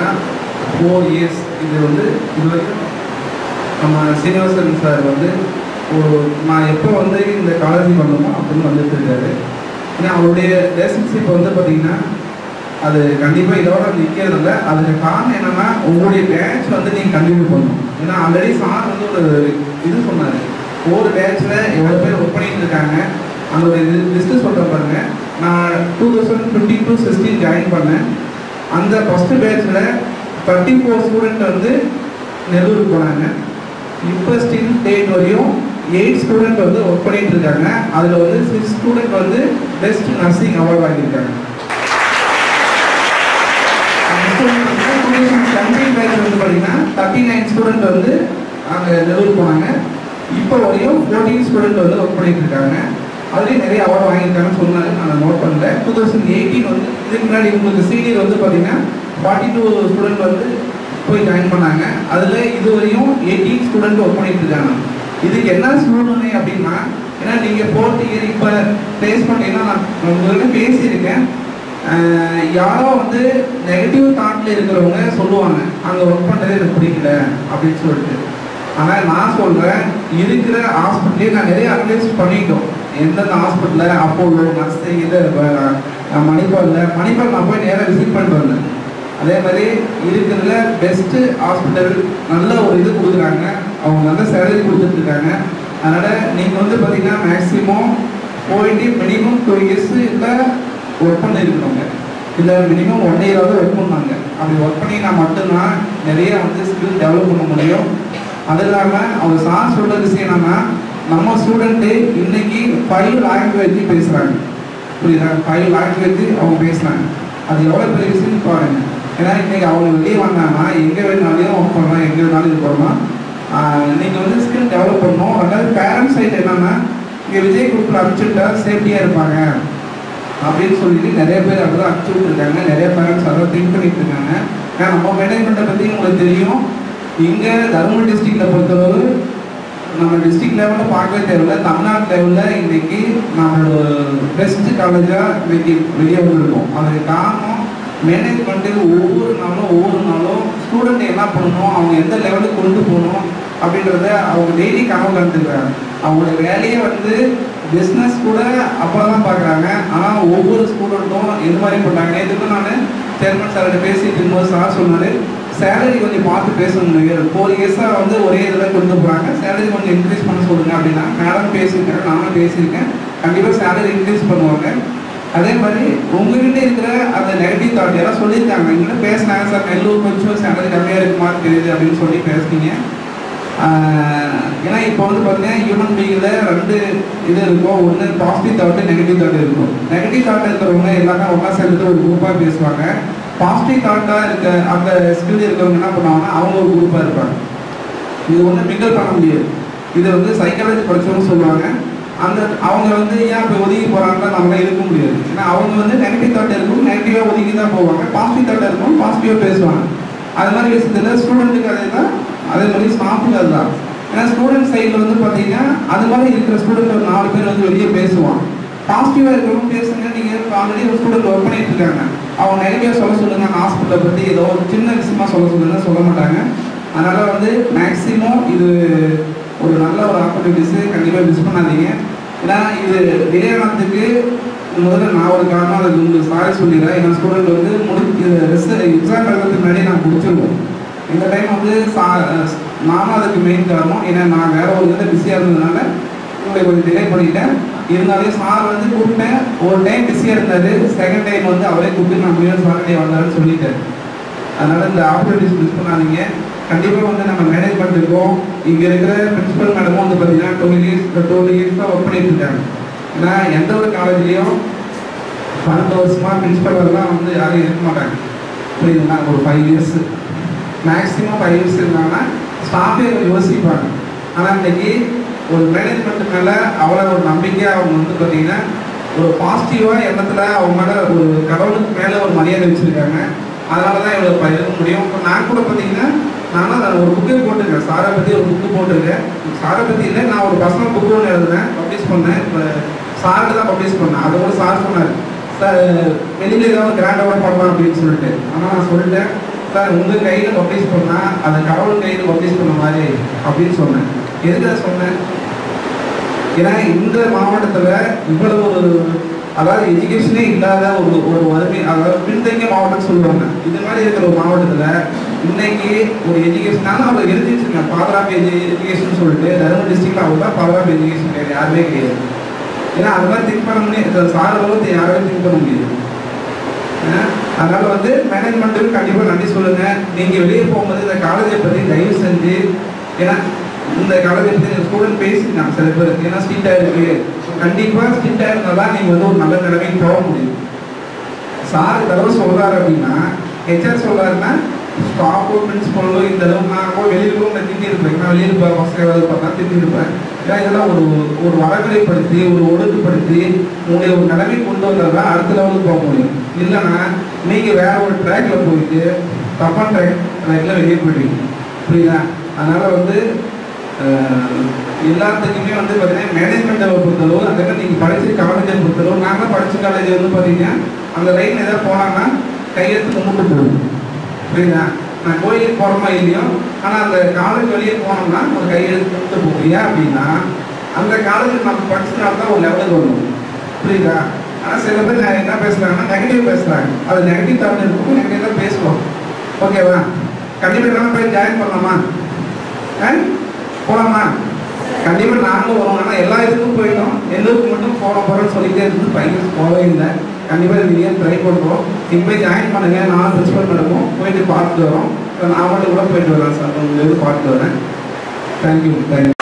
பார்த்தீங்கன்னா four years இது வந்து இது வரைக்கும் நம்ம சீனிவாசன் சார் வந்து ஒரு நான் எப்போ வந்து இந்த காலேஜுக்கு வந்தோமோ அப்படின்னு வந்துட்டு இருக்காரு ஏன்னா அவருடைய ரிலேஷன்ஷிப் வந்து பார்த்தீங்கன்னா அது கண்டிப்பாக இதோட நிற்கிறது இல்லை அதுக்கு காரணம் என்னன்னா உங்களுடைய பேட்ச் வந்து நீங்கள் கண்டினியூ பண்ணணும் ஏன்னா ஆல்ரெடி சார் வந்து ஒரு இது சொன்னார் ஒரு பேட்ச்சில் எவ்வளோ பேர் ஒர்க் பண்ணிட்டு இருக்காங்க அந்த ஒரு இது லிஸ்ட்டு சொல்கிறேன் பாருங்க நான் two thousand fifteen to sixteen join பண்ணேன் அந்த ஃபஸ்ட்டு பேட்ச்சில் தேர்ட்டி ஃபோர் ஸ்டூடெண்ட் வந்து நெல்லூருக்கு போனாங்க இப்போ ஸ்டில் டேட் வரையும் எயிட் ஸ்டூடெண்ட் வந்து ஒர்க் பண்ணிட்டு இருக்காங்க அதில் வந்து சிக்ஸ் ஸ்டூடெண்ட் வந்து பெஸ்ட் நர்சிங் அவார்ட் வாங்கியிருக்காங்க செவன்டீன் பேட்ச் வந்து பார்த்தீங்கன்னா தேர்ட்டி நைன் ஸ்டூடெண்ட் வந்து அங்கே நெல்லூர் போனாங்க இப்போ வரையும் ஃபோர்டீன் ஸ்டூடெண்ட் வந்து ஒர்க் பண்ணிட்டு இருக்காங்க அதுலேயும் நிறைய அவார்டு வாங்கியிருக்காங்கன்னு சொன்னாரு நான் நோட் பண்ணல டூ தௌசண்ட் எயிட்டீன் வந்து இதுக்கு முன்னாடி உங்களுக்கு சீனியர் வந்து பார்த்தீங்கன்னா ஃபார்ட்டி டூ ஸ்டூடெண்ட் வந்து போய் ஜாயின் பண்ணாங்க அதில் இதுவரையும் எயிட்டீன் ஸ்டூடெண்ட் ஒர்க் பண்ணிட்டு இருக்காங்க இதுக்கு என்ன சூழ்நிலை அப்படின்னா ஏன்னா நீங்கள் ஃபோர்த் இயர் இப்போ பிளேஸ் பண்ணீங்கன்னா நான் உங்கள்கிட்ட பேசியிருக்கேன் ஆஹ் யாரோ வந்து நெகட்டிவ் தாட்ல இருக்கிறவங்க சொல்லுவாங்க அங்கே ஒர்க் பண்ணுறது எனக்கு பிடிக்கல அப்படின்னு சொல்லிட்டு ஆனால் நான் சொல்கிறேன் இருக்கிற ஹாஸ்பிட்டலே நான் நிறைய அனலைஸ் பண்ணிட்டோம் எந்தெந்த ஹாஸ்பிட்டலில் அப்போலோ நர்ஸு இது மணிப்பாலில் மணிப்பால் நான் போய் நேராக விசிட் பண்ணிட்டு வந்தேன் அதே மாதிரி இருக்கிறதுல பெஸ்ட்டு ஹாஸ்பிட்டல் நல்ல ஒரு இது கொடுக்குறாங்க அவங்க நல்ல சேலரி கொடுத்துட்ருக்காங்க அதனால் நீங்கள் வந்து பார்த்தீங்கன்னா மேக்ஸிமம் போயிட்டு மினிமம் டூ இயர்ஸ் இல்லை ஒர்க் பண்ணியிருக்கணுங்க இல்லை மினிமம் ஒன் இயராவது ஒர்க் பண்ணாங்க அப்படி ஒர்க் பண்ணினா மட்டும்தான் நிறைய வந்து ஸ்கில் டெவலப் பண்ண முடியும் அது இல்லாமல் அவங்க சார் சொல்கிற விஷயம் என்னன்னா நம்ம ஸ்டூடெண்ட்டு இன்னைக்கு ஃபைவ் லாங்குவேஜ் பேசுகிறாங்க புரியுதா ஃபைவ் லாங்குவேஜ் அவங்க பேசுகிறாங்க அது எவ்வளோ பெரிய விஷயம் பாருங்க ஏன்னா இன்னைக்கு அவங்க வெளியே வந்தாங்கன்னா எங்கே வேணாலும் ஒர்க் பண்ணலாம் எங்கே வேணாலும் இது பண்ணலாம் நீங்கள் வந்து ஸ்கில் டெவலப் பண்ணணும் ரெண்டாவது பேரண்ட்ஸ் சைடு என்னன்னா இங்கே விஜய் குரூப்பில் அனுப்பிச்சுட்டா சேஃப்டியாக இருப்பாங்க அப்படின்னு சொல்லிட்டு நிறைய பேர் அப்படிதான் அனுப்பிச்சு விட்டுருக்காங்க நிறைய பேரண்ட்ஸ் அதான் திங்க் பண்ணிட்டு இருக்காங்க ஏன்னா நம்ம மேனேஜ்மெண்ட்டை பற்றி உங்களுக்கு தெரியும் இங்கே தருமபுரி டிஸ்ட்ரிக்டில் பொறுத்தளவு நம்ம டிஸ்ட்ரிக்ட் லெவலில் பார்க்கவே தேவையில்ல தமிழ்நாடு லெவலில் இன்னைக்கு நம்மளோட பெஸ்ட் காலேஜாக இன்னைக்கு வெளியே வந்திருக்கோம் அதுக்கு காரணம் மேனேஜ்மெண்ட்டு ஒவ்வொரு நாளும் ஒவ்வொரு நாளும் ஸ்டூடெண்ட் என்ன பண்ணணும் அவங்க எந்த லெவலுக்கு கொண்டு போகணும் அப்படின்றத அவங்க டெய்லி கனவு கண்டுக்கிறாங்க அவங்களோட வேலையே வந்து பிஸ்னஸ் கூட அப்போ தான் பார்க்குறாங்க ஆனால் ஒவ்வொரு ஸ்டூடெண்ட்டும் எது மாதிரி பண்ணுறாங்க நேற்றுக்கும் நான் சேர்மன் சார்கிட்ட பேசிட்டு இருக்கும்போது சார் சொன்னார் சேலரி கொஞ்சம் பார்த்து பேசணும் ஃபோர் இயர்ஸாக வந்து ஒரே இதில் கொண்டு போகிறாங்க சேலரி கொஞ்சம் இன்க்ரீஸ் பண்ண சொல்லுங்க அப்படின்னா மேடம் பேசியிருக்கேன் நானும் பேசியிருக்கேன் கண்டிப்பாக சேலரி இன்க்ரீஸ் பண்ணுவாங்க அதே மாதிரி உங்ககிட்ட இருக்கிற அந்த நெகட்டிவ் தாட் எல்லாம் சொல்லியிருக்காங்க எங்கிட்ட பேசினாங்க சார் நெல்லூர் கொஞ்சம் சேலரி கம்மியாக இருக்குமா தெரியுது அப்படின்னு சொல்லி பேசுனீங்க ஆஹ் ஏன்னா இப்போ வந்து பார்த்தீங்கன்னா ஹியூமன் பீங்கில் ரெண்டு இது இருக்கும் ஒன்று பாசிட்டிவ் தாட்டு நெகட்டிவ் தாட் இருக்கும் நெகட்டிவ் தாட் இருக்கிறவங்க எல்லாமே ஒன்றா சேர்ந்துட்டு ஒரு குரூப்பாக பேசுவாங்க பாசிட்டிவ் தாட்டாக இருக்க அந்த ஸ்கில் இருக்கிறவங்க என்ன பண்ணுவாங்கன்னா அவங்க ஒரு குரூப்பாக இருப்பாங்க இது ஒன்று மிங்கல் பண்ண முடியாது இது வந்து சைக்காலஜி படிச்சவங்க சொல்லுவாங்க அந்த அவங்க வந்து ஏன் இப்போ ஒதுங்கி போகிறாங்கன்னா நம்மளால இருக்க முடியாது ஏன்னா அவங்க வந்து நெகட்டிவ் தாட் இருக்கும் நெகட்டிவாக ஒதுங்கி தான் போவாங்க பாசிட்டிவ் தாட் இருக்கும் பாசிட்டிவாக பேசுவாங்க அது மாதிரி விஷயத்தில் ஸ்டூடெண்ட்டுக்கு அதே தான் அதே மாதிரி ஸ்டாஃபுக்கு அதுதான் ஏன்னா ஸ்டூடெண்ட் சைடில் வந்து பார்த்தீங்கன்னா அது மாதிரி இருக்கிற ஸ்டூடெண்ட் ஒரு நாலு பேர் வந்து வெளியே பேசுவான் பாசிட்டிவாக இருக்கிறவங்க பேசுங்க நீங்கள் ஆல்ரெடி ஒரு ஸ்டூடெண்ட் ஒர்க் பண்ணிட்டு இருக்காங்க அவங்க நெகட்டிவாக சொல்ல சொல்லுங்க அந்த ஹாஸ்பிட்டலை பற்றி ஏதோ ஒரு சின்ன விஷயமா சொல்ல சொல்லுங்க சொல்ல மாட்டாங்க அதனால் வந்து மேக்ஸிமம் இது ஒரு நல்ல ஒரு ஆப்பர்ச்சுனிட்டிஸு கண்டிப்பாக மிஸ் பண்ணாதீங்க ஏன்னா இது டிலே ஆனதுக்கு முதல்ல நான் ஒரு காரணம் அதுக்கு உங்களுக்கு சாரி சொல்லிடுறேன் எங்கள் ஸ்டூடெண்ட் வந்து முடி ரிசல்ட் எக்ஸாம் எழுதுறதுக்கு முன்னாடி நான் முடிச்சிருவோம் இந்த டைம் வந்து சா நானும் அதுக்கு மெயின் காரணம் ஏன்னா நான் வேற ஒரு இதில் பிஸியாக இருந்ததுனால உங்களை கொஞ்சம் டிலே பண்ணிட்டேன் இருந்தாலும் சார் வந்து கூப்பிட்டேன் ஒரு டைம் பிஸியாக இருந்தார் செகண்ட் டைம் வந்து அவரே கூப்பிட்டு நான் முன்னாடி சாட்டர்டே வந்தாருன்னு சொல்லிட்டாரு அதனால இந்த ஆப்பர்ச்சுனிட்டிஸ் மிஸ் பண்ணாதீங்க கண்டிப்பாக வந்து நம்ம மேனேஜ்மெண்ட் இருக்கோம் இங்கே இருக்கிற பிரின்சிபல் மேடமும் வந்து பார்த்தீங்கன்னா டுவெல் இயர்ஸ் டுவெல் இயர்ஸ் தான் ஒர்க் பண்ணிட்டு இருக்காங்க ஏன்னா எந்த ஒரு காலேஜ்லேயும் பன்னெண்டு வருஷமா பிரின்சிபல்லாம் வந்து யாரும் இருக்க மாட்டாங்க புரியுதுங்களா ஒரு five years maximum five years இருந்தாங்கன்னா ஸ்டாஃபே யோசிப்பாங்க ஆனால் இன்னைக்கு ஒரு மேனேஜ்மெண்ட் மேலே அவ்வளோ ஒரு நம்பிக்கையாக அவங்க வந்து பார்த்தீங்கன்னா ஒரு பாசிட்டிவாக எண்ணத்தில் அவங்க மேலே ஒரு கடவுளுக்கு மேலே ஒரு மரியாதை வச்சுருக்காங்க அதனால தான் இவ்வளோ ப- இருக்க முடியும் இப்போ நான் கூட பார்த்தீங்கன்னா நானும் அதை ஒரு புக்கே போட்டிருக்கேன் சாரை பற்றி ஒரு புக்கு போட்டிருக்கேன் சாரை பற்றி இல்லை நான் ஒரு பர்சனல் புக்கு ஒன்று எழுதுனேன் பப்ளிஷ் பண்ணேன் இப்போ சாருக்கு தான் பப்ளிஷ் பண்ணேன் அதை கூட சார் சொன்னார் சார் வெளியில் ஏதாவது கிராண்ட் அவார்ட் பண்ணலாம் அப்படின்னு சொல்லிட்டு ஆனால் நான் சொல்லிட்டேன் சார் உங்கள் கையில் பப்ளிஷ் பண்ணால் அதை கடவுள் கையில் பப்ளிஷ் பண்ண மாதிரி அப்படின்னு சொன்னேன் எதுக்கு அதை சொன்னேன் ஏன்னா இந்த மாவட்டத்தில் இவ்வளவு ஒரு அதாவது எஜுகேஷனே இல்லாத ஒரு ஒரு வறுமை அதாவது பின்தங்கிய மாவட்டம் சொல்லுவாங்க இது மாதிரி இருக்கிற ஒரு மாவட்டத்தில் இன்னைக்கு ஒரு எஜுகேஷனால அவர் எழுதி வச்சிருக்காங்க ஃபாதர் ஆஃப் எஜுகேஷன் சொல்லிட்டு தருமபுரி டிஸ்ட்ரிக்ட்ல அவர் தான் ஃபாதர் ஆஃப் எஜுகேஷன் கிடையாது யாருமே கிடையாது ஏன்னா அதெல்லாம் திங்க் பண்ண முடியும் சார் அளவுக்கு யாருமே திங்க் பண்ண முடியாது அஹ் அதனால வந்து மேனேஜ்மெண்ட்டுக்கு கண்டிப்பாக நன்றி சொல்லுங்க நீங்க வெளியே போகும்போது இந்த காலேஜை பத்தி தயவு செஞ்சு ஏன்னா இந்த காலேஜை பத்தி ஸ்டூடெண்ட் பேசிருக்காங்க சில பேர் ஏன்னா ஸ்ட்ரிக்டா இருக்கு கண்டிப்பா ஸ்ட்ரிக்டா இருந்தால் தான் நீங்க வந்து ஒரு நல்ல நிலைமைக்கு போக முடியும் சார் தடவை சொல்றாரு அப்படின்னா ஹெச்ஆர் சொல்றாருன்னா ஸ்டாஃபோ பிரின்சிபலோ இந்த அளவு நான் போய் வெளியில் போய் நான் திட்டி இருப்பேன் நான் வெளியில் போய் பசங்க ஏதாவது பார்த்தா திட்டி இருப்பேன் ஏன்னா இதெல்லாம் ஒரு ஒரு வரைமுறைப்படுத்தி ஒரு ஒழுங்குபடுத்தி உங்களை ஒரு நிலைமை கொண்டு வந்தால் தான் அடுத்த லெவலுக்கு போக முடியும் இல்லைன்னா நீங்க வேற ஒரு ட்ராக்ல போயிட்டு தப்பான ட்ராக் ட்ராக்ல வெளியே போயிடுவீங்க புரியுதா அதனால வந்து அஹ், எல்லாத்துக்குமே வந்து பார்த்தீங்கன்னா மேனேஜ்மெண்ட்டை பொறுத்தளவு அந்த நீங்கள் படிச்ச காலேஜை பொறுத்தளவு நாங்கள் படிச்ச காலேஜ் வந்து பார்த்தீங்கன்னா அந்த லைன் ஏதாவது போனாங்கன்னா கையெழுத்து கும்பிட்டு போகும் புரியுதா நான் கோயிலுக்கு போகிறோமா இல்லையோ ஆனால் அந்த காலேஜ் வெளியே போனோம்னா ஒரு கையெழுத்து கும்பிட்டு போகும் ஏன் அப்படின்னா அந்த காலேஜில் நம்ம படிச்சதுனால தான் ஒரு லெவலுக்கு வரணும் புரியுதா ஆனால் சில பேர் நான் என்ன பேசுகிறாங்கன்னா நெகட்டிவ் பேசுகிறாங்க அது நெகட்டிவ் தவிர இருக்கும் நெகட்டிவ் தான் பேசுவோம் ஓகேவா கண்டிப்பாக எல்லாம் போய் ஜாயின் பண்ணலாமா ஆ போகலாமா கண்டிப்பாக நாங்களும் வரோம் ஆனால் எல்லா இதுக்கும் போயிட்டோம் எல்லோருக்கும் மட்டும் போக போகிறோம்னு சொல்லிட்டே இருந்து பையன் போகவே இல்லை கண்டிப்பாக நீங்கள் ட்ரை பண்ணுறோம் நீங்கள் போய் ஜாயின் பண்ணுங்க நான் பிரின்சிபல் நடக்கும் போயிட்டு பார்த்துட்டு வரோம் நான் மட்டும் கூட போயிட்டு வரேன் சார் உங்களுக்கு பார்த்துட்டு வரேன் தேங்க்யூ தேங்க்யூ